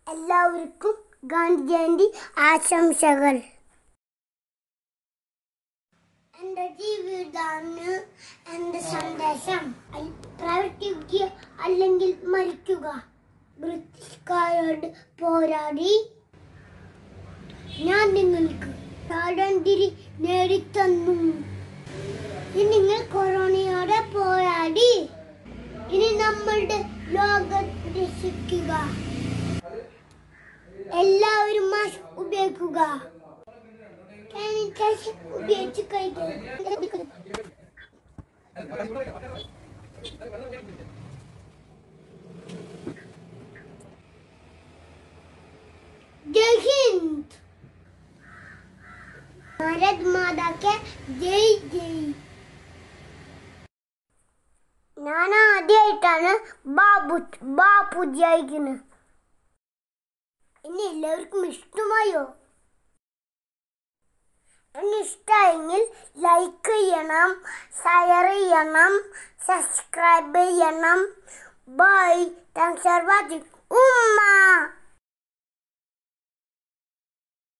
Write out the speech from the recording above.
എല്ലാവർക്കും ഗാന്ധി ജയന്തി ആശംസകൾ എന്റെ ജീവിതമാണ് എന്റെ സന്ദേശം അൽ- പ്രവർത്തിക്കുക അല്ലെങ്കിൽ മരിക്കുക ബ്രിട്ടീഷുകാരോട് പോരാടി ഞാൻ നിങ്ങൾക്ക് സ്വാതന്ത്ര്യം നേടിത്തന്നു ഇനി നിങ്ങൾ കൊറോണയോടെ പോരാടി ഇനി നമ്മളുടെ ലോകം രക്ഷിക്കുക എല്ലാവരും മാസ്ക് ഉപയോഗിക്കുക സാനിറ്റൈസർ ഉപയോഗിച്ച് കഴിക്കുക ജയ് ഹിന്ദ് ഭാരത് മാതാ കെ ജയ് ജയ് ഞാൻ ആദ്യമായിട്ടാണ് ബാബു ബാപ്പുജി അയക്കുന്നത് ഇനി എല്ലാവർക്കും ഇഷ്ടമായോ എന്നെ ഇഷ്ടമായെങ്കിൽ ലൈക്ക് ചെയ്യണം ഷെയർ ചെയ്യണം സബ്സ്ക്രൈബ് ചെയ്യണം ബൈ താങ്ക്സ് ഫോർ വാച്ചിങ് ഉമ്മ